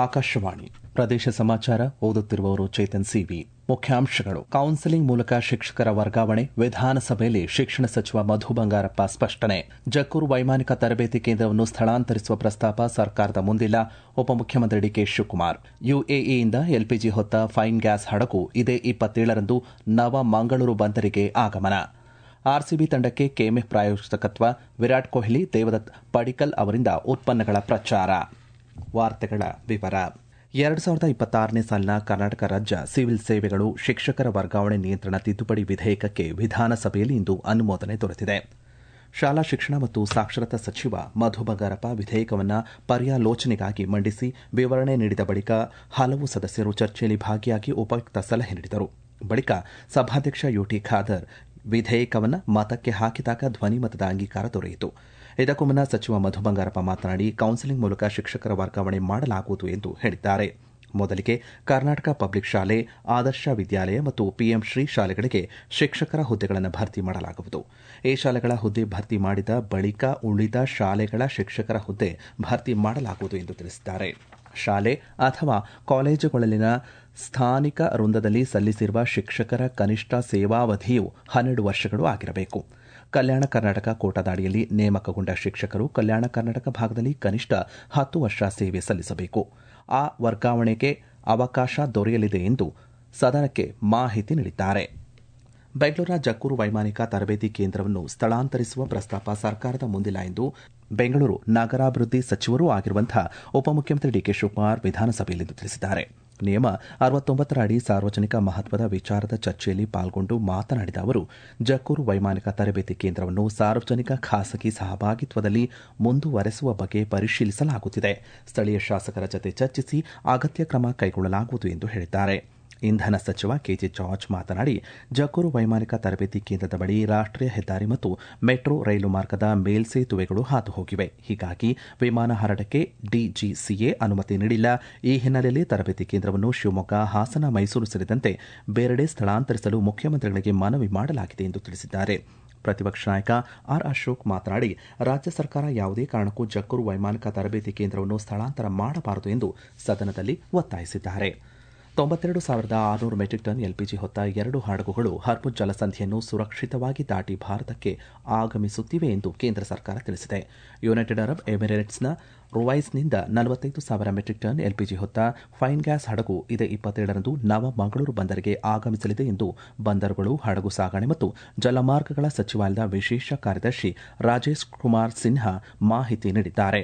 ಆಕಾಶವಾಣಿ ಪ್ರದೇಶ ಸಮಾಚಾರ ಓದುತ್ತಿರುವವರು ಚೇತನ್ ಸಿವಿ ಮುಖ್ಯಾಂಶಗಳು ಕೌನ್ಸೆಲಿಂಗ್ ಮೂಲಕ ಶಿಕ್ಷಕರ ವರ್ಗಾವಣೆ ವಿಧಾನಸಭೆಯಲ್ಲಿ ಶಿಕ್ಷಣ ಸಚಿವ ಮಧು ಬಂಗಾರಪ್ಪ ಸ್ಪಷ್ಟನೆ ಜಕ್ಕೂರು ವೈಮಾನಿಕ ತರಬೇತಿ ಕೇಂದ್ರವನ್ನು ಸ್ಥಳಾಂತರಿಸುವ ಪ್ರಸ್ತಾಪ ಸರ್ಕಾರದ ಮುಂದಿಲ್ಲ ಉಪಮುಖ್ಯಮಂತ್ರಿ ಡಿಕೆ ಶಿವಕುಮಾರ್ ಯುಎಇಯಿಂದ ಎಲ್ಪಿಜಿ ಹೊತ್ತ ಫೈನ್ ಗ್ಯಾಸ್ ಹಡಗು ಇದೇ ಇಪ್ಪತ್ತೇಳರಂದು ನವ ಮಂಗಳೂರು ಬಂದರಿಗೆ ಆಗಮನ ಆರ್ಸಿಬಿ ತಂಡಕ್ಕೆ ಕೆಎಂಎಫ್ ಪ್ರಾಯೋಜಕತ್ವ ವಿರಾಟ್ ಕೊಹ್ಲಿ ದೇವದತ್ ಪಡಿಕಲ್ ಅವರಿಂದ ಉತ್ಪನ್ನಗಳ ಪ್ರಚಾರ ವಾರ್ತೆಗಳ ವಿವರ ಎರಡು ಸಾವಿರದ ಇಪ್ಪತ್ತಾರನೇ ಸಾಲಿನ ಕರ್ನಾಟಕ ರಾಜ್ಯ ಸಿವಿಲ್ ಸೇವೆಗಳು ಶಿಕ್ಷಕರ ವರ್ಗಾವಣೆ ನಿಯಂತ್ರಣ ತಿದ್ದುಪಡಿ ವಿಧೇಯಕಕ್ಕೆ ವಿಧಾನಸಭೆಯಲ್ಲಿ ಇಂದು ಅನುಮೋದನೆ ದೊರೆತಿದೆ ಶಾಲಾ ಶಿಕ್ಷಣ ಮತ್ತು ಸಾಕ್ಷರತಾ ಸಚಿವ ಮಧು ಬಂಗಾರಪ್ಪ ವಿಧೇಯಕವನ್ನು ಪರ್ಯಾಲೋಚನೆಗಾಗಿ ಮಂಡಿಸಿ ವಿವರಣೆ ನೀಡಿದ ಬಳಿಕ ಹಲವು ಸದಸ್ಯರು ಚರ್ಚೆಯಲ್ಲಿ ಭಾಗಿಯಾಗಿ ಉಪಯುಕ್ತ ಸಲಹೆ ನೀಡಿದರು ಬಳಿಕ ಸಭಾಧ್ಯಕ್ಷ ಯುಟಿ ಖಾದರ್ ವಿಧೇಯಕವನ್ನು ಮತಕ್ಕೆ ಹಾಕಿದಾಗ ಧ್ವನಿಮತದ ಅಂಗೀಕಾರ ದೊರೆಯಿತು ಇದಕ್ಕೂ ಮುನ್ನ ಸಚಿವ ಮಧು ಬಂಗಾರಪ್ಪ ಮಾತನಾಡಿ ಕೌನ್ಸೆಲಿಂಗ್ ಮೂಲಕ ಶಿಕ್ಷಕರ ವರ್ಗಾವಣೆ ಮಾಡಲಾಗುವುದು ಎಂದು ಹೇಳಿದ್ದಾರೆ ಮೊದಲಿಗೆ ಕರ್ನಾಟಕ ಪಬ್ಲಿಕ್ ಶಾಲೆ ಆದರ್ಶ ವಿದ್ಯಾಲಯ ಮತ್ತು ಪಿಎಂ ಶ್ರೀ ಶಾಲೆಗಳಿಗೆ ಶಿಕ್ಷಕರ ಹುದ್ದೆಗಳನ್ನು ಭರ್ತಿ ಮಾಡಲಾಗುವುದು ಈ ಶಾಲೆಗಳ ಹುದ್ದೆ ಭರ್ತಿ ಮಾಡಿದ ಬಳಿಕ ಉಳಿದ ಶಾಲೆಗಳ ಶಿಕ್ಷಕರ ಹುದ್ದೆ ಭರ್ತಿ ಮಾಡಲಾಗುವುದು ಎಂದು ತಿಳಿಸಿದ್ದಾರೆ ಶಾಲೆ ಅಥವಾ ಕಾಲೇಜುಗಳಲ್ಲಿನ ಸ್ಥಾನಿಕ ವೃಂದದಲ್ಲಿ ಸಲ್ಲಿಸಿರುವ ಶಿಕ್ಷಕರ ಕನಿಷ್ಠ ಸೇವಾವಧಿಯು ಹನ್ನೆರಡು ವರ್ಷಗಳು ಆಗಿರಬೇಕು ಕಲ್ಯಾಣ ಕರ್ನಾಟಕ ಕೋಟಾದಾಡಿಯಲ್ಲಿ ನೇಮಕಗೊಂಡ ಶಿಕ್ಷಕರು ಕಲ್ಯಾಣ ಕರ್ನಾಟಕ ಭಾಗದಲ್ಲಿ ಕನಿಷ್ಠ ಹತ್ತು ವರ್ಷ ಸೇವೆ ಸಲ್ಲಿಸಬೇಕು ಆ ವರ್ಗಾವಣೆಗೆ ಅವಕಾಶ ದೊರೆಯಲಿದೆ ಎಂದು ಸದನಕ್ಕೆ ಮಾಹಿತಿ ನೀಡಿದ್ದಾರೆ ಬೆಂಗಳೂರಿನ ಜಕ್ಕೂರು ವೈಮಾನಿಕ ತರಬೇತಿ ಕೇಂದ್ರವನ್ನು ಸ್ಥಳಾಂತರಿಸುವ ಪ್ರಸ್ತಾಪ ಸರ್ಕಾರದ ಮುಂದಿಲ್ಲ ಎಂದು ಬೆಂಗಳೂರು ನಗರಾಭಿವೃದ್ಧಿ ಸಚಿವರೂ ಆಗಿರುವಂತಹ ಉಪಮುಖ್ಯಮಂತ್ರಿ ಡಿಕೆ ಶಿವಕುಮಾರ್ ವಿಧಾನಸಭೆಯಲ್ಲಿಂದು ತಿಳಿಸಿದ್ದಾರೆ ನಿಯಮ ಅರವತ್ತೊಂಬತ್ತರ ಅಡಿ ಸಾರ್ವಜನಿಕ ಮಹತ್ವದ ವಿಚಾರದ ಚರ್ಚೆಯಲ್ಲಿ ಪಾಲ್ಗೊಂಡು ಮಾತನಾಡಿದ ಅವರು ಜಕ್ಕೂರು ವೈಮಾನಿಕ ತರಬೇತಿ ಕೇಂದ್ರವನ್ನು ಸಾರ್ವಜನಿಕ ಖಾಸಗಿ ಸಹಭಾಗಿತ್ವದಲ್ಲಿ ಮುಂದುವರೆಸುವ ಬಗ್ಗೆ ಪರಿಶೀಲಿಸಲಾಗುತ್ತಿದೆ ಸ್ಥಳೀಯ ಶಾಸಕರ ಜತೆ ಚರ್ಚಿಸಿ ಅಗತ್ಯ ಕ್ರಮ ಕೈಗೊಳ್ಳಲಾಗುವುದು ಎಂದು ಹೇಳಿದ್ದಾರೆ ಇಂಧನ ಸಚಿವ ಕೆಜೆ ಜಾರ್ಜ್ ಮಾತನಾಡಿ ಜಕ್ಕೂರು ವೈಮಾನಿಕ ತರಬೇತಿ ಕೇಂದ್ರದ ಬಳಿ ರಾಷ್ಟೀಯ ಹೆದ್ದಾರಿ ಮತ್ತು ಮೆಟ್ರೋ ರೈಲು ಮಾರ್ಗದ ಮೇಲ್ಸೇತುವೆಗಳು ಹಾದು ಹೋಗಿವೆ ಹೀಗಾಗಿ ವಿಮಾನ ಹಾರಾಟಕ್ಕೆ ಡಿಜಿಸಿಎ ಅನುಮತಿ ನೀಡಿಲ್ಲ ಈ ಹಿನ್ನೆಲೆಯಲ್ಲಿ ತರಬೇತಿ ಕೇಂದ್ರವನ್ನು ಶಿವಮೊಗ್ಗ ಹಾಸನ ಮೈಸೂರು ಸೇರಿದಂತೆ ಬೇರೆಡೆ ಸ್ಥಳಾಂತರಿಸಲು ಮುಖ್ಯಮಂತ್ರಿಗಳಿಗೆ ಮನವಿ ಮಾಡಲಾಗಿದೆ ಎಂದು ತಿಳಿಸಿದ್ದಾರೆ ಪ್ರತಿಪಕ್ಷ ನಾಯಕ ಆರ್ ಅಶೋಕ್ ಮಾತನಾಡಿ ರಾಜ್ಯ ಸರ್ಕಾರ ಯಾವುದೇ ಕಾರಣಕ್ಕೂ ಜಕ್ಕೂರು ವೈಮಾನಿಕ ತರಬೇತಿ ಕೇಂದ್ರವನ್ನು ಸ್ಥಳಾಂತರ ಮಾಡಬಾರದು ಎಂದು ಸದನದಲ್ಲಿ ಒತ್ತಾಯಿಸಿದ್ದಾರೆ ತೊಂಬತ್ತೆರಡು ಸಾವಿರದ ಆರುನೂರು ಮೆಟ್ರಿಕ್ ಟನ್ ಎಲ್ಪಿಜಿ ಹೊತ್ತ ಎರಡು ಹಡಗುಗಳು ಹರ್ಮುಜ್ ಜಲಸಂಧಿಯನ್ನು ಸುರಕ್ಷಿತವಾಗಿ ದಾಟಿ ಭಾರತಕ್ಕೆ ಆಗಮಿಸುತ್ತಿವೆ ಎಂದು ಕೇಂದ್ರ ಸರ್ಕಾರ ತಿಳಿಸಿದೆ ಯುನೈಟೆಡ್ ಅರಬ್ ಎಮಿರೇಟ್ಸ್ನ ರುವೈಸ್ನಿಂದ ನಲವತ್ತೈದು ಸಾವಿರ ಮೆಟ್ರಿಕ್ ಟನ್ ಎಲ್ಪಿಜಿ ಹೊತ್ತ ಫೈನ್ ಗ್ಯಾಸ್ ಹಡಗು ಇದೇ ಇಪ್ಪತ್ತೇಳರಂದು ನವ ಮಂಗಳೂರು ಬಂದರಿಗೆ ಆಗಮಿಸಲಿದೆ ಎಂದು ಬಂದರುಗಳು ಹಡಗು ಸಾಗಣೆ ಮತ್ತು ಜಲಮಾರ್ಗಗಳ ಸಚಿವಾಲಯದ ವಿಶೇಷ ಕಾರ್ಯದರ್ಶಿ ರಾಜೇಶ್ ಕುಮಾರ್ ಸಿನ್ಹಾ ಮಾಹಿತಿ ನೀಡಿದ್ದಾರೆ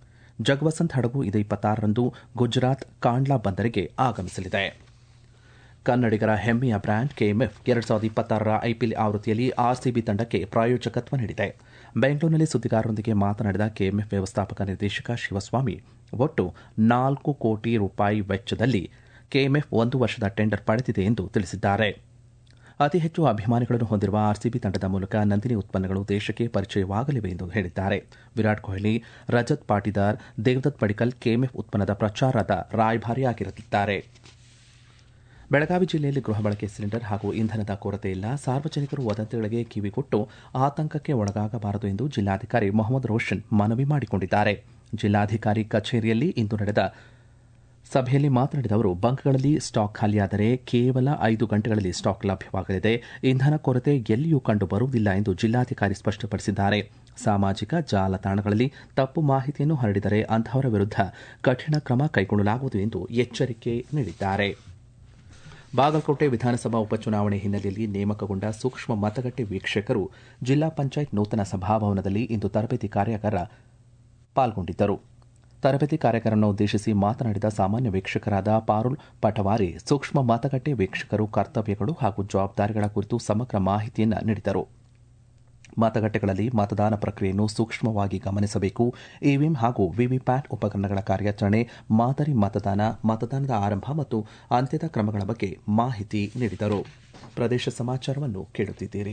ಜಗವಸಂತ್ ಹಡಗು ಇದೇ ಇಪ್ಪತ್ತಾರರಂದು ಗುಜರಾತ್ ಕಾಂಡ್ಲಾ ಬಂದರಿಗೆ ಆಗಮಿಸಲಿದೆ ಕನ್ನಡಿಗರ ಹೆಮ್ಮೆಯ ಬ್ರ್ಯಾಂಡ್ ಕೆಎಂಎಫ್ ಎರಡು ಸಾವಿರದ ಇಪ್ಪತ್ತಾರರ ಐಪಿಎಲ್ ಆವೃತ್ತಿಯಲ್ಲಿ ಆರ್ಸಿಬಿ ತಂಡಕ್ಕೆ ಪ್ರಾಯೋಜಕತ್ವ ನೀಡಿದೆ ಬೆಂಗಳೂರಿನಲ್ಲಿ ಸುದ್ದಿಗಾರರೊಂದಿಗೆ ಮಾತನಾಡಿದ ಕೆಎಂಎಫ್ ವ್ಯವಸ್ಥಾಪಕ ನಿರ್ದೇಶಕ ಶಿವಸ್ವಾಮಿ ಒಟ್ಟು ನಾಲ್ಕು ಕೋಟಿ ರೂಪಾಯಿ ವೆಚ್ಚದಲ್ಲಿ ಕೆಎಂಎಫ್ ಒಂದು ವರ್ಷದ ಟೆಂಡರ್ ಪಡೆದಿದೆ ಎಂದು ತಿಳಿಸಿದ್ದಾರೆ ಅತಿ ಹೆಚ್ಚು ಅಭಿಮಾನಿಗಳನ್ನು ಹೊಂದಿರುವ ಆರ್ಸಿಬಿ ತಂಡದ ಮೂಲಕ ನಂದಿನಿ ಉತ್ಪನ್ನಗಳು ದೇಶಕ್ಕೆ ಪರಿಚಯವಾಗಲಿವೆ ಎಂದು ಹೇಳಿದ್ದಾರೆ ವಿರಾಟ್ ಕೊಹ್ಲಿ ರಜತ್ ಪಾಟಿದಾರ್ ದೇವದತ್ ಪಡಿಕಲ್ ಕೆಎಂಎಫ್ ಉತ್ಪನ್ನದ ಪ್ರಚಾರದ ರಾಯಭಾರಿಯಾಗಿರಲಿದ್ದಾರೆ ಬೆಳಗಾವಿ ಜಿಲ್ಲೆಯಲ್ಲಿ ಗೃಹ ಬಳಕೆ ಸಿಲಿಂಡರ್ ಹಾಗೂ ಇಂಧನದ ಕೊರತೆ ಇಲ್ಲ ಸಾರ್ವಜನಿಕರು ವದಂತಿಗಳಿಗೆ ಕಿವಿಗೊಟ್ಟು ಆತಂಕಕ್ಕೆ ಒಳಗಾಗಬಾರದು ಎಂದು ಜಿಲ್ಲಾಧಿಕಾರಿ ಮೊಹಮ್ಮದ್ ರೋಷನ್ ಮನವಿ ಮಾಡಿಕೊಂಡಿದ್ದಾರೆ ಜಿಲ್ಲಾಧಿಕಾರಿ ಕಚೇರಿಯಲ್ಲಿ ಇಂದು ನಡೆದ ಸಭೆಯಲ್ಲಿ ಮಾತನಾಡಿದ ಅವರು ಬಂಕ್ಗಳಲ್ಲಿ ಸ್ಟಾಕ್ ಖಾಲಿಯಾದರೆ ಕೇವಲ ಐದು ಗಂಟೆಗಳಲ್ಲಿ ಸ್ಟಾಕ್ ಲಭ್ಯವಾಗಲಿದೆ ಇಂಧನ ಕೊರತೆ ಎಲ್ಲಿಯೂ ಕಂಡು ಬರುವುದಿಲ್ಲ ಎಂದು ಜಿಲ್ಲಾಧಿಕಾರಿ ಸ್ಪಷ್ಟಪಡಿಸಿದ್ದಾರೆ ಸಾಮಾಜಿಕ ಜಾಲತಾಣಗಳಲ್ಲಿ ತಪ್ಪು ಮಾಹಿತಿಯನ್ನು ಹರಡಿದರೆ ಅಂತಹವರ ವಿರುದ್ಧ ಕಠಿಣ ಕ್ರಮ ಕೈಗೊಳ್ಳಲಾಗುವುದು ಎಂದು ಎಚ್ಚರಿಕೆ ನೀಡಿದ್ದಾರೆ ಬಾಗಲಕೋಟೆ ವಿಧಾನಸಭಾ ಉಪಚುನಾವಣೆ ಹಿನ್ನೆಲೆಯಲ್ಲಿ ನೇಮಕಗೊಂಡ ಸೂಕ್ಷ್ಮ ಮತಗಟ್ಟೆ ವೀಕ್ಷಕರು ಜಿಲ್ಲಾ ಪಂಚಾಯತ್ ನೂತನ ಸಭಾಭವನದಲ್ಲಿ ಇಂದು ತರಬೇತಿ ಕಾರ್ಯಾಗಾರ ಪಾಲ್ಗೊಂಡಿದ್ದರು ತರಬೇತಿ ಕಾರ್ಯಕ್ರಮವನ್ನು ಉದ್ದೇಶಿಸಿ ಮಾತನಾಡಿದ ಸಾಮಾನ್ಯ ವೀಕ್ಷಕರಾದ ಪಾರುಲ್ ಪಟವಾರಿ ಸೂಕ್ಷ್ಮ ಮತಗಟ್ಟೆ ವೀಕ್ಷಕರು ಕರ್ತವ್ಯಗಳು ಹಾಗೂ ಜವಾಬ್ದಾರಿಗಳ ಕುರಿತು ಸಮಗ್ರ ಮಾಹಿತಿಯನ್ನು ನೀಡಿದರು ಮತಗಟ್ಟೆಗಳಲ್ಲಿ ಮತದಾನ ಪ್ರಕ್ರಿಯೆಯನ್ನು ಸೂಕ್ಷ್ಮವಾಗಿ ಗಮನಿಸಬೇಕು ಇವಿಎಂ ಹಾಗೂ ವಿವಿಪ್ಯಾಟ್ ಉಪಕರಣಗಳ ಕಾರ್ಯಾಚರಣೆ ಮಾದರಿ ಮತದಾನ ಮತದಾನದ ಆರಂಭ ಮತ್ತು ಅಂತ್ಯದ ಕ್ರಮಗಳ ಬಗ್ಗೆ ಮಾಹಿತಿ ನೀಡಿದರು ಪ್ರದೇಶ ಸಮಾಚಾರವನ್ನು ಕೇಳುತ್ತಿದ್ದೀರಿ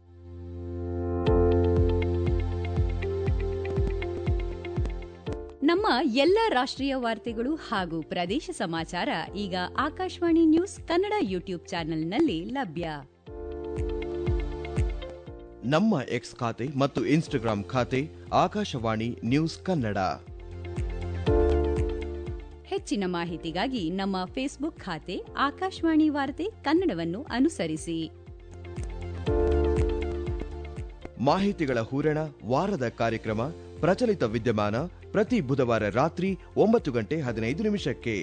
ನಮ್ಮ ಎಲ್ಲ ರಾಷ್ಟ್ರೀಯ ವಾರ್ತೆಗಳು ಹಾಗೂ ಪ್ರದೇಶ ಸಮಾಚಾರ ಈಗ ಆಕಾಶವಾಣಿ ನ್ಯೂಸ್ ಕನ್ನಡ ಯೂಟ್ಯೂಬ್ ಚಾನೆಲ್ನಲ್ಲಿ ಲಭ್ಯ ನಮ್ಮ ಎಕ್ಸ್ ಖಾತೆ ಮತ್ತು ಇನ್ಸ್ಟಾಗ್ರಾಂ ಖಾತೆ ಆಕಾಶವಾಣಿ ನ್ಯೂಸ್ ಕನ್ನಡ ಹೆಚ್ಚಿನ ಮಾಹಿತಿಗಾಗಿ ನಮ್ಮ ಫೇಸ್ಬುಕ್ ಖಾತೆ ಆಕಾಶವಾಣಿ ವಾರ್ತೆ ಕನ್ನಡವನ್ನು ಅನುಸರಿಸಿ ಮಾಹಿತಿಗಳ ಹೂರಣ ವಾರದ ಕಾರ್ಯಕ್ರಮ ಪ್ರಚಲಿತ ವಿದ್ಯಮಾನ ಪ್ರತಿ ಬುಧವಾರ ರಾತ್ರಿ ಒಂಬತ್ತು ಗಂಟೆ ಹದಿನೈದು ನಿಮಿಷಕ್ಕೆ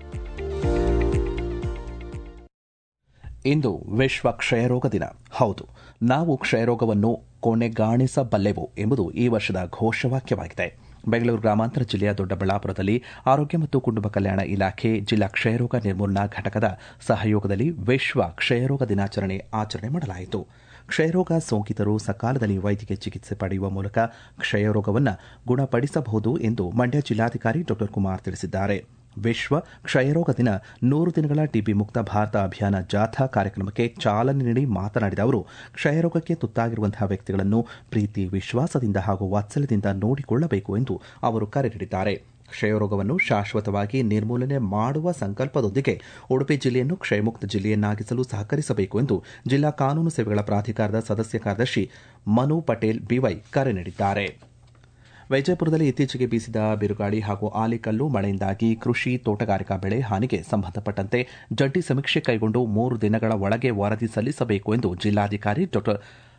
ಇಂದು ವಿಶ್ವ ಕ್ಷಯರೋಗ ದಿನ ಹೌದು ನಾವು ಕ್ಷಯರೋಗವನ್ನು ಕೊನೆಗಾಣಿಸಬಲ್ಲೆವು ಎಂಬುದು ಈ ವರ್ಷದ ಘೋಷವಾಕ್ಯವಾಗಿದೆ ಬೆಂಗಳೂರು ಗ್ರಾಮಾಂತರ ಜಿಲ್ಲೆಯ ದೊಡ್ಡಬಳ್ಳಾಪುರದಲ್ಲಿ ಆರೋಗ್ಯ ಮತ್ತು ಕುಟುಂಬ ಕಲ್ಯಾಣ ಇಲಾಖೆ ಜಿಲ್ಲಾ ಕ್ಷಯರೋಗ ನಿರ್ಮೂಲನಾ ಘಟಕದ ಸಹಯೋಗದಲ್ಲಿ ವಿಶ್ವ ಕ್ಷಯರೋಗ ದಿನಾಚರಣೆ ಆಚರಣೆ ಮಾಡಲಾಯಿತು ಕ್ಷಯರೋಗ ಸೋಂಕಿತರು ಸಕಾಲದಲ್ಲಿ ವೈದ್ಯಕೀಯ ಚಿಕಿತ್ಸೆ ಪಡೆಯುವ ಮೂಲಕ ಕ್ಷಯರೋಗವನ್ನು ಗುಣಪಡಿಸಬಹುದು ಎಂದು ಮಂಡ್ಯ ಜಿಲ್ಲಾಧಿಕಾರಿ ಡಾ ಕುಮಾರ್ ತಿಳಿಸಿದ್ದಾರೆ ವಿಶ್ವ ಕ್ಷಯರೋಗ ದಿನ ನೂರು ದಿನಗಳ ಟಿಬಿ ಮುಕ್ತ ಭಾರತ ಅಭಿಯಾನ ಜಾಥಾ ಕಾರ್ಯಕ್ರಮಕ್ಕೆ ಚಾಲನೆ ನೀಡಿ ಮಾತನಾಡಿದ ಅವರು ಕ್ಷಯರೋಗಕ್ಕೆ ತುತ್ತಾಗಿರುವಂತಹ ವ್ಯಕ್ತಿಗಳನ್ನು ಪ್ರೀತಿ ವಿಶ್ವಾಸದಿಂದ ಹಾಗೂ ವಾತ್ಸಲ್ಯದಿಂದ ನೋಡಿಕೊಳ್ಳಬೇಕು ಎಂದು ಅವರು ಕರೆ ನೀಡಿದ್ದಾರೆ ಕ್ಷಯರೋಗವನ್ನು ಶಾಶ್ವತವಾಗಿ ನಿರ್ಮೂಲನೆ ಮಾಡುವ ಸಂಕಲ್ಪದೊಂದಿಗೆ ಉಡುಪಿ ಜಿಲ್ಲೆಯನ್ನು ಕ್ಷಯಮುಕ್ತ ಜಿಲ್ಲೆಯನ್ನಾಗಿಸಲು ಸಹಕರಿಸಬೇಕು ಎಂದು ಜಿಲ್ಲಾ ಕಾನೂನು ಸೇವೆಗಳ ಪ್ರಾಧಿಕಾರದ ಸದಸ್ಯ ಕಾರ್ಯದರ್ಶಿ ಮನು ಪಟೇಲ್ ಬಿವೈ ಕರೆ ನೀಡಿದ್ದಾರೆ ವಿಜಯಪುರದಲ್ಲಿ ಇತ್ತೀಚೆಗೆ ಬೀಸಿದ ಬಿರುಗಾಳಿ ಹಾಗೂ ಆಲಿಕಲ್ಲು ಮಳೆಯಿಂದಾಗಿ ಕೃಷಿ ತೋಟಗಾರಿಕಾ ಬೆಳೆ ಹಾನಿಗೆ ಸಂಬಂಧಪಟ್ಟಂತೆ ಜಂಟಿ ಸಮೀಕ್ಷೆ ಕೈಗೊಂಡು ಮೂರು ದಿನಗಳ ಒಳಗೆ ವರದಿ ಸಲ್ಲಿಸಬೇಕು ಎಂದು ಜಿಲ್ಲಾಧಿಕಾರಿ ಡಾ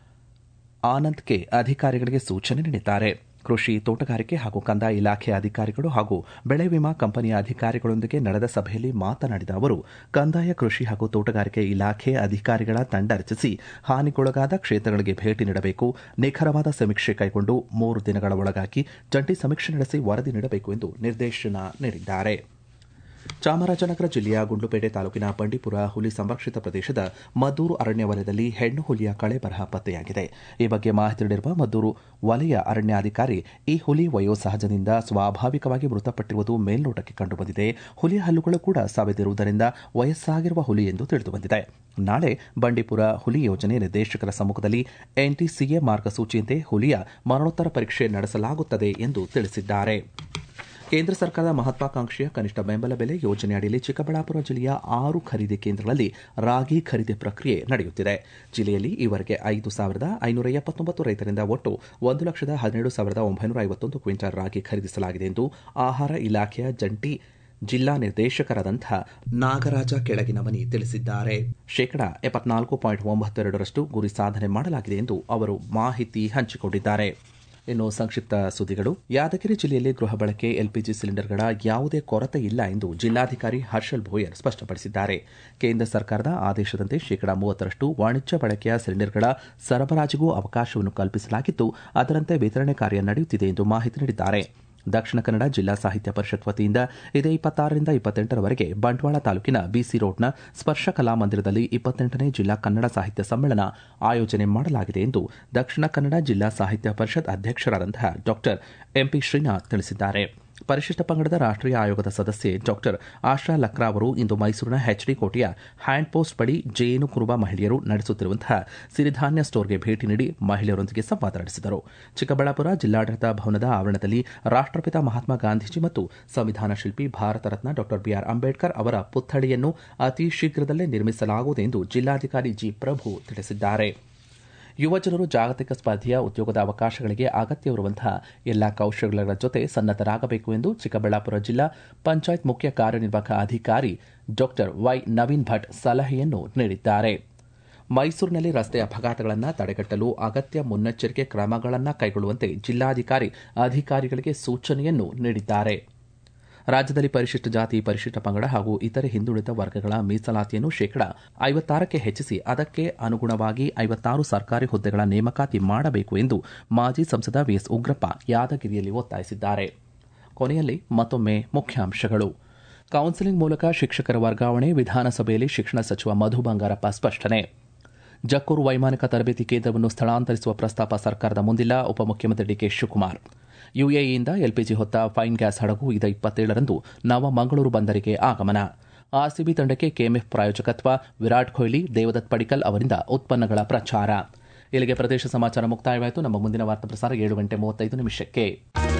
ಆನಂದ್ ಕೆ ಅಧಿಕಾರಿಗಳಿಗೆ ಸೂಚನೆ ನೀಡಿದ್ದಾರೆ ಕೃಷಿ ತೋಟಗಾರಿಕೆ ಹಾಗೂ ಕಂದಾಯ ಇಲಾಖೆ ಅಧಿಕಾರಿಗಳು ಹಾಗೂ ಬೆಳೆ ವಿಮಾ ಕಂಪನಿಯ ಅಧಿಕಾರಿಗಳೊಂದಿಗೆ ನಡೆದ ಸಭೆಯಲ್ಲಿ ಮಾತನಾಡಿದ ಅವರು ಕಂದಾಯ ಕೃಷಿ ಹಾಗೂ ತೋಟಗಾರಿಕೆ ಇಲಾಖೆ ಅಧಿಕಾರಿಗಳ ತಂಡ ರಚಿಸಿ ಹಾನಿಗೊಳಗಾದ ಕ್ಷೇತ್ರಗಳಿಗೆ ಭೇಟಿ ನೀಡಬೇಕು ನಿಖರವಾದ ಸಮೀಕ್ಷೆ ಕೈಗೊಂಡು ಮೂರು ದಿನಗಳ ಒಳಗಾಗಿ ಜಂಟಿ ಸಮೀಕ್ಷೆ ನಡೆಸಿ ವರದಿ ನೀಡಬೇಕು ಎಂದು ನಿರ್ದೇಶನ ನೀಡಿದ್ದಾರೆ ಚಾಮರಾಜನಗರ ಜಿಲ್ಲೆಯ ಗುಂಡ್ಲುಪೇಟೆ ತಾಲೂಕಿನ ಬಂಡೀಪುರ ಹುಲಿ ಸಂರಕ್ಷಿತ ಪ್ರದೇಶದ ಮದ್ದೂರು ಅರಣ್ಯ ವಲಯದಲ್ಲಿ ಹೆಣ್ಣು ಹುಲಿಯ ಕಳೆ ಬರಹ ಪತ್ತೆಯಾಗಿದೆ ಈ ಬಗ್ಗೆ ಮಾಹಿತಿ ನೀಡಿರುವ ಮದ್ದೂರು ವಲಯ ಅರಣ್ಯಾಧಿಕಾರಿ ಈ ಹುಲಿ ವಯೋಸಹಜದಿಂದ ಸ್ವಾಭಾವಿಕವಾಗಿ ಮೃತಪಟ್ಟಿರುವುದು ಮೇಲ್ನೋಟಕ್ಕೆ ಕಂಡುಬಂದಿದೆ ಹುಲಿಯ ಹಲ್ಲುಗಳು ಕೂಡ ಸಾವಿದಿರುವುದರಿಂದ ವಯಸ್ಸಾಗಿರುವ ಹುಲಿ ಎಂದು ತಿಳಿದುಬಂದಿದೆ ನಾಳೆ ಬಂಡೀಪುರ ಹುಲಿ ಯೋಜನೆ ನಿರ್ದೇಶಕರ ಸಮ್ಮುಖದಲ್ಲಿ ಎನ್ಟಿಸಿಎ ಮಾರ್ಗಸೂಚಿಯಂತೆ ಹುಲಿಯ ಮರಣೋತ್ತರ ಪರೀಕ್ಷೆ ನಡೆಸಲಾಗುತ್ತದೆ ಎಂದು ತಿಳಿಸಿದ್ದಾರೆ ಕೇಂದ್ರ ಸರ್ಕಾರದ ಮಹತ್ವಾಕಾಂಕ್ಷೆಯ ಕನಿಷ್ಠ ಬೆಂಬಲ ಬೆಲೆ ಯೋಜನೆ ಅಡಿಯಲ್ಲಿ ಚಿಕ್ಕಬಳ್ಳಾಪುರ ಜಿಲ್ಲೆಯ ಆರು ಖರೀದಿ ಕೇಂದ್ರಗಳಲ್ಲಿ ರಾಗಿ ಖರೀದಿ ಪ್ರಕ್ರಿಯೆ ನಡೆಯುತ್ತಿದೆ ಜಿಲ್ಲೆಯಲ್ಲಿ ಈವರೆಗೆ ಐದು ಸಾವಿರದ ಐನೂರ ಎಪ್ಪತ್ತೊಂಬತ್ತು ರೈತರಿಂದ ಒಟ್ಟು ಒಂದು ಲಕ್ಷದ ಹದಿನೇಳು ಸಾವಿರದ ಒಂಬೈನೂರ ಐವತ್ತೊಂದು ಕ್ವಿಂಟಾಲ್ ರಾಗಿ ಖರೀದಿಸಲಾಗಿದೆ ಎಂದು ಆಹಾರ ಇಲಾಖೆಯ ಜಂಟಿ ಜಿಲ್ಲಾ ನಿರ್ದೇಶಕರಾದಂಥ ನಾಗರಾಜ ಕೆಳಗಿನವನಿ ತಿಳಿಸಿದ್ದಾರೆ ಶೇಕಡಾ ಎಪ್ಪತ್ನಾಲ್ಕು ಪಾಯಿಂಟ್ ಒಂಬತ್ತೆರಡರಷ್ಟು ಗುರಿ ಸಾಧನೆ ಮಾಡಲಾಗಿದೆ ಎಂದು ಅವರು ಮಾಹಿತಿ ಹಂಚಿಕೊಂಡಿದ್ದಾರೆ ಇನ್ನು ಸಂಕ್ಷಿಪ್ತ ಸುದ್ದಿಗಳು ಯಾದಗಿರಿ ಜಿಲ್ಲೆಯಲ್ಲಿ ಗೃಹ ಬಳಕೆ ಎಲ್ಪಿಜಿ ಸಿಲಿಂಡರ್ಗಳ ಯಾವುದೇ ಕೊರತೆ ಇಲ್ಲ ಎಂದು ಜಿಲ್ಲಾಧಿಕಾರಿ ಹರ್ಷಲ್ ಭೋಯರ್ ಸ್ಪಷ್ಟಪಡಿಸಿದ್ದಾರೆ ಕೇಂದ್ರ ಸರ್ಕಾರದ ಆದೇಶದಂತೆ ಶೇಕಡಾ ಮೂವತ್ತರಷ್ಟು ವಾಣಿಜ್ಯ ಬಳಕೆಯ ಸಿಲಿಂಡರ್ಗಳ ಸರಬರಾಜಿಗೂ ಅವಕಾಶವನ್ನು ಕಲ್ಪಿಸಲಾಗಿದ್ದು ಅದರಂತೆ ವಿತರಣೆ ಕಾರ್ಯ ನಡೆಯುತ್ತಿದೆ ಎಂದು ಮಾಹಿತಿ ನೀಡಿದ್ದಾರೆ ದಕ್ಷಿಣ ಕನ್ನಡ ಜಿಲ್ಲಾ ಸಾಹಿತ್ಯ ಪರಿಷತ್ ವತಿಯಿಂದ ಇದೇ ಇಪ್ಪತ್ತಾರರಿಂದ ಇಪ್ಪತ್ತೆಂಟರವರೆಗೆ ಬಂಟ್ವಾಳ ತಾಲೂಕಿನ ಬಿಸಿ ರೋಡ್ನ ಸ್ಪರ್ಶ ಕಲಾಮಂದಿರದಲ್ಲಿ ಇಪ್ಪತ್ತೆಂಟನೇ ಜಿಲ್ಲಾ ಕನ್ನಡ ಸಾಹಿತ್ಯ ಸಮ್ಮೇಳನ ಆಯೋಜನೆ ಮಾಡಲಾಗಿದೆ ಎಂದು ದಕ್ಷಿಣ ಕನ್ನಡ ಜಿಲ್ಲಾ ಸಾಹಿತ್ಯ ಪರಿಷತ್ ಅಧ್ಯಕ್ಷರಾದಂತಹ ಡಾಕ್ಟರ್ ಎಂಪಿ ಶ್ರೀನಾಥ್ ತಿಳಿಸಿದ್ದಾರೆ ಪರಿಶಿಷ್ಟ ಪಂಗಡದ ರಾಷ್ಟ್ರೀಯ ಆಯೋಗದ ಸದಸ್ಯೆ ಡಾಕ್ಟರ್ ಆಶಾ ಲಕ್ರಾ ಅವರು ಇಂದು ಮೈಸೂರಿನ ಎಚ್ಡಿ ಕೋಟೆಯ ಹ್ಯಾಂಡ್ ಪೋಸ್ಟ್ ಬಳಿ ಜೇನು ಕುರುಬ ಮಹಿಳೆಯರು ನಡೆಸುತ್ತಿರುವಂತಹ ಸಿರಿಧಾನ್ಯ ಸ್ಟೋರ್ಗೆ ಭೇಟಿ ನೀಡಿ ಮಹಿಳೆಯರೊಂದಿಗೆ ಸಂವಾದ ನಡೆಸಿದರು ಚಿಕ್ಕಬಳ್ಳಾಪುರ ಜಿಲ್ಲಾಡಳಿತ ಭವನದ ಆವರಣದಲ್ಲಿ ರಾಷ್ಟ್ರಪಿತ ಮಹಾತ್ಮ ಗಾಂಧೀಜಿ ಮತ್ತು ಸಂವಿಧಾನ ಶಿಲ್ಪಿ ಭಾರತ ರತ್ನ ಡಾಕ್ಟರ್ ಬಿಆರ್ ಅಂಬೇಡ್ಕರ್ ಅವರ ಪುತ್ಥಳಿಯನ್ನು ಅತಿ ಶೀಘ್ರದಲ್ಲೇ ನಿರ್ಮಿಸಲಾಗುವುದು ಎಂದು ಜಿಲ್ಲಾಧಿಕಾರಿ ಜಿ ಪ್ರಭು ತಿಳಿಸಿದ್ದಾರೆ ಯುವಜನರು ಜಾಗತಿಕ ಸ್ಪರ್ಧೆಯ ಉದ್ಯೋಗದ ಅವಕಾಶಗಳಿಗೆ ಅಗತ್ಯವಿರುವಂತಹ ಎಲ್ಲಾ ಕೌಶಲ್ಯಗಳ ಜೊತೆ ಸನ್ನದ್ದರಾಗಬೇಕು ಎಂದು ಚಿಕ್ಕಬಳ್ಳಾಪುರ ಜಿಲ್ಲಾ ಪಂಚಾಯತ್ ಮುಖ್ಯ ಕಾರ್ಯನಿರ್ವಾಹಕ ಅಧಿಕಾರಿ ಡಾಕ್ಟರ್ ವೈ ನವೀನ್ ಭಟ್ ಸಲಹೆಯನ್ನು ನೀಡಿದ್ದಾರೆ ಮೈಸೂರಿನಲ್ಲಿ ರಸ್ತೆ ಅಪಘಾತಗಳನ್ನು ತಡೆಗಟ್ಟಲು ಅಗತ್ಯ ಮುನ್ನೆಚ್ಚರಿಕೆ ಕ್ರಮಗಳನ್ನು ಕೈಗೊಳ್ಳುವಂತೆ ಜಿಲ್ಲಾಧಿಕಾರಿ ಅಧಿಕಾರಿಗಳಿಗೆ ಸೂಚನೆಯನ್ನು ನೀಡಿದ್ದಾರೆ ರಾಜ್ಯದಲ್ಲಿ ಪರಿಶಿಷ್ಟ ಜಾತಿ ಪರಿಶಿಷ್ಟ ಪಂಗಡ ಹಾಗೂ ಇತರೆ ಹಿಂದುಳಿದ ವರ್ಗಗಳ ಮೀಸಲಾತಿಯನ್ನು ಶೇಕಡಾ ಐವತ್ತಾರಕ್ಕೆ ಹೆಚ್ಚಿಸಿ ಅದಕ್ಕೆ ಅನುಗುಣವಾಗಿ ಐವತ್ತಾರು ಸರ್ಕಾರಿ ಹುದ್ದೆಗಳ ನೇಮಕಾತಿ ಮಾಡಬೇಕು ಎಂದು ಮಾಜಿ ಸಂಸದ ವಿಎಸ್ ಉಗ್ರಪ್ಪ ಯಾದಗಿರಿಯಲ್ಲಿ ಒತ್ತಾಯಿಸಿದ್ದಾರೆ ಕೊನೆಯಲ್ಲಿ ಮತ್ತೊಮ್ಮೆ ಮುಖ್ಯಾಂಶಗಳು ಕೌನ್ಸಿಲಿಂಗ್ ಮೂಲಕ ಶಿಕ್ಷಕರ ವರ್ಗಾವಣೆ ವಿಧಾನಸಭೆಯಲ್ಲಿ ಶಿಕ್ಷಣ ಸಚಿವ ಮಧು ಬಂಗಾರಪ್ಪ ಸ್ಪಷ್ಟನೆ ಜಕ್ಕೂರು ವೈಮಾನಿಕ ತರಬೇತಿ ಕೇಂದ್ರವನ್ನು ಸ್ಥಳಾಂತರಿಸುವ ಪ್ರಸ್ತಾಪ ಸರ್ಕಾರದ ಮುಂದಿಲ್ಲ ಉಪಮುಖ್ಯಮಂತ್ರಿ ಡಿಕೆ ಶಿವಕುಮಾರ್ ಯುಎಇಯಿಂದ ಎಲ್ಪಿಜಿ ಹೊತ್ತ ಫೈನ್ ಗ್ಯಾಸ್ ಹಡಗು ಇದ ಇಪ್ಪತ್ತೇಳರಂದು ನವಮಂಗಳೂರು ಬಂದರಿಗೆ ಆಗಮನ ಆರ್ಸಿಬಿ ತಂಡಕ್ಕೆ ಕೆಎಂಎಫ್ ಪ್ರಾಯೋಜಕತ್ವ ವಿರಾಟ್ ಕೊಹ್ಲಿ ದೇವದತ್ ಪಡಿಕಲ್ ಅವರಿಂದ ಉತ್ಪನ್ನಗಳ ಪ್ರಚಾರ ಇಲ್ಲಿಗೆ ಪ್ರದೇಶ ಸಮಾಚಾರ ಮುಕ್ತಾಯವಾಯಿತು ನಮ್ಮ ಮುಂದಿನ ವಾರ್ತಾ ಪ್ರಸಾರ ಏಳು ಗಂಟೆ ಮೂವತ್ತೈದು ನಿಮಿಷಕ್ಕೆ